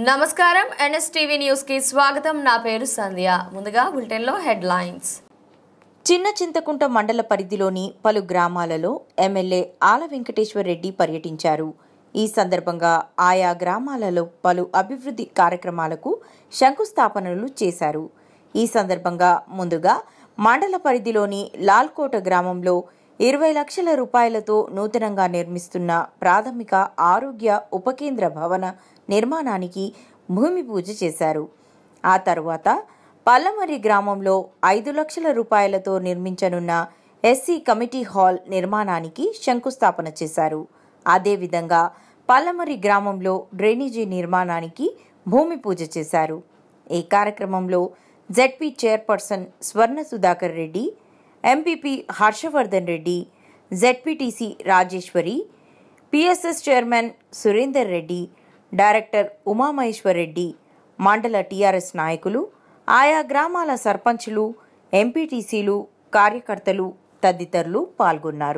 నమస్కారం NSTV news కి స్వాగతం నా పేరు సంధ్య ముందుగా బులెటిన్ లో హెడ్ లైన్స్ చిన్న చింతకుంట మండల పరిధిలోని పలు గ్రామాలలో ఎమ్మెల్యే ఆల వెంకటేశ్వర్ రెడ్డి పర్యటించారు ఈ సందర్భంగా ఆయా గ్రామాలలో పలు అభివృద్ధి కార్యక్రమాలకు శంకుస్థాపనలు చేశారు ఈ సందర్భంగా ముందుగా మండల పరిధిలోని లాల్కోట గ్రామంలో ఇరవై లక్షల రూపాయలతో నూతనంగా నిర్మిస్తున్న ప్రాథమిక ఆరోగ్య ఉపకేంద్ర భవన నిర్మాణానికి భూమి పూజ చేశారు ఆ తరువాత పల్లమరి గ్రామంలో ఐదు లక్షల రూపాయలతో నిర్మించనున్న ఎస్సీ కమిటీ హాల్ నిర్మాణానికి శంకుస్థాపన చేశారు అదేవిధంగా పల్లమరి గ్రామంలో డ్రైనేజీ నిర్మాణానికి భూమి పూజ చేశారు ఈ కార్యక్రమంలో ZP chairperson Swarna Sudhakar Reddy MPP Harshavardhan Reddy ZPTC Rajeshwari PSS chairman Surender Reddy director Umamaheshwar Reddy మండల టీఆర్ఎస్ నాయకులు ఆయా గ్రామాల సర్పంచులు ఎంపీటీసీలు కార్యకర్తలు తదితరులు పాల్గొన్నారు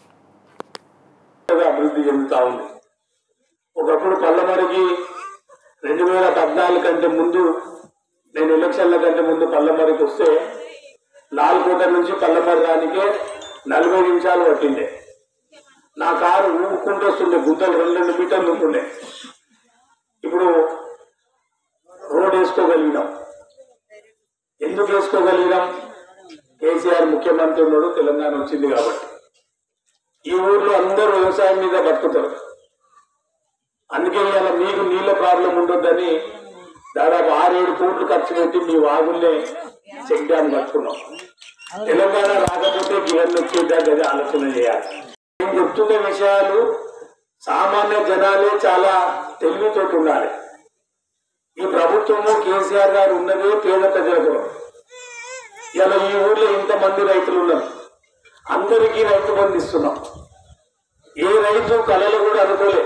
బాగా అభివృద్ధి చెందుతా ఉంది ఒకప్పుడు పల్లమరికి రెండు వేల పద్నాలుగు కంటే ముందు నేను ఎలక్షన్ల కంటే ముందు పల్లమరికి వస్తే లాల్కోట నుంచి పల్లమరి రానికే నలభై నిమిషాలు పట్టిండే నా కారు ఊపుకుంటూ వస్తుండే గుంతలు రెండు రెండు మీటర్లు ఉంటుండే ఇప్పుడు రోడ్ వేసుకోగలిగినాం ఎందుకు వేసుకోగలిగినాం కేసీఆర్ ముఖ్యమంత్రి ఉన్నాడు తెలంగాణ వచ్చింది కాబట్టి ఈ ఊర్లో అందరూ వ్యవసాయం మీద బతుకుతారు అందుకే ఇవాళ మీకు నీళ్ళ ప్రాబ్లం ఉండొద్దని దాదాపు ఆరేడు కోట్లు ఖర్చు పెట్టి మీ వాగుల్నే చెక్ డ్యామ్ కట్టుకున్నాం తెలంగాణ రాకపోతే గివన్నీ వచ్చేద్దా కదా ఆలోచన చేయాలి నేను చెప్తున్న విషయాలు సామాన్య జనాలే చాలా తెలివితో ఉండాలి ఈ ప్రభుత్వము కేసీఆర్ గారు ఉన్నదే పేద ప్రజల కొరకు ఇలా ఈ ఊర్లో ఇంతమంది రైతులు ఉన్నారు అందరికీ రైతు బంధు ఇస్తున్నాం ఏ రైతు కళలు కూడా అనుకోలే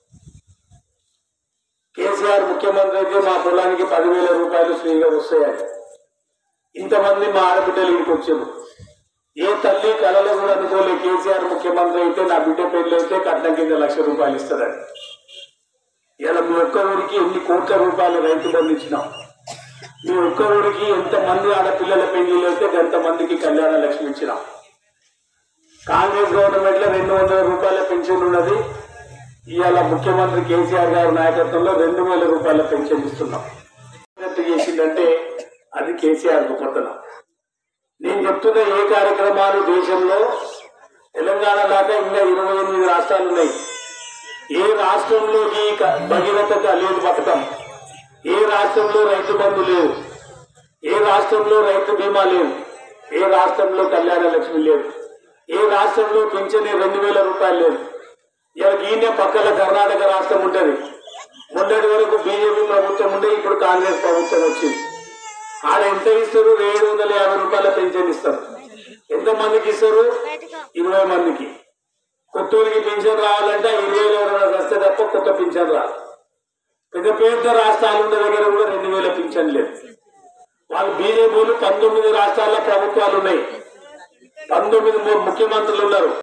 కేసీఆర్ ముఖ్యమంత్రి అయితే మా పొలానికి పదివేల రూపాయలు ఫ్రీగా వస్తాయని ఇంతమంది మా ఆడబిడ్డలు ఇంటికి వచ్చారు ఏ తల్లి కళలు కూడా అనుకోలే కేసీఆర్ ముఖ్యమంత్రి అయితే నా బిడ్డ పెళ్లి అయితే కట్నం కింద లక్ష రూపాయలు ఇస్తారని ఇలా మీ ఒక్క ఊరికి ఎన్ని కోట్ల రూపాయలు రైతు బంధు ఇచ్చినాం మీ ఒక్క ఊరికి ఎంతమంది ఆడపిల్లల పెళ్లిళ్ళు అయితే ఎంతమందికి కళ్యాణ లక్ష్మి ఇచ్చినాం కాంగ్రెస్ గవర్నమెంట్ లో రెండు వందల రూపాయల పెన్షన్ ఉన్నది ఇవాళ ముఖ్యమంత్రి కేసీఆర్ గారి నాయకత్వంలో రెండు వేల రూపాయల పెన్షన్ ఇస్తున్నాం ఎంత చేసిందంటే అది కేసీఆర్ గొప్పతనం నేను చెప్తున్న ఏ కార్యక్రమాలు దేశంలో తెలంగాణ దాకా ఇంకా ఇరవై ఎనిమిది రాష్ట్రాలు ఉన్నాయి ఏ రాష్ట్రంలోకి క- భగీరథత లేదు పథకం ఏ రాష్ట్రంలో రైతు బంధు లేదు ఏ రాష్ట్రంలో రైతు బీమా లేదు ఏ రాష్ట్రంలో కళ్యాణ లక్ష్మి లేదు ఏ రాష్ట్రంలో పింఛన్ రెండు వేల రూపాయలు లేదు ఇలా ఈయన పక్కన కర్ణాటక రాష్ట్రం ఉంటది మొన్నటి వరకు బీజేపీ ప్రభుత్వం ఉండే ఇప్పుడు కాంగ్రెస్ ప్రభుత్వం వచ్చింది ఆడ ఎంత ఇస్తారు ఏడు వందల యాభై రూపాయల పెన్షన్ ఇస్తారు ఎంత మందికి ఇస్తారు ఇరవై మందికి కొత్తూరికి పింఛన్ రావాలంటే ఇరవై ఎవరైనా వస్తే తప్ప కొత్త పింఛన్ రాదు పెద్ద పెద్ద రాష్ట్రాలు ఉన్న దగ్గర కూడా రెండు వేల పింఛన్ లేదు వాళ్ళు బీజేపీ పంతొమ్మిది రాష్ట్రాల ప్రభుత్వాలు ఉన్నాయి పంతొమ్మిది ము- ముఖ్యమంత్రులు ఉన్నారు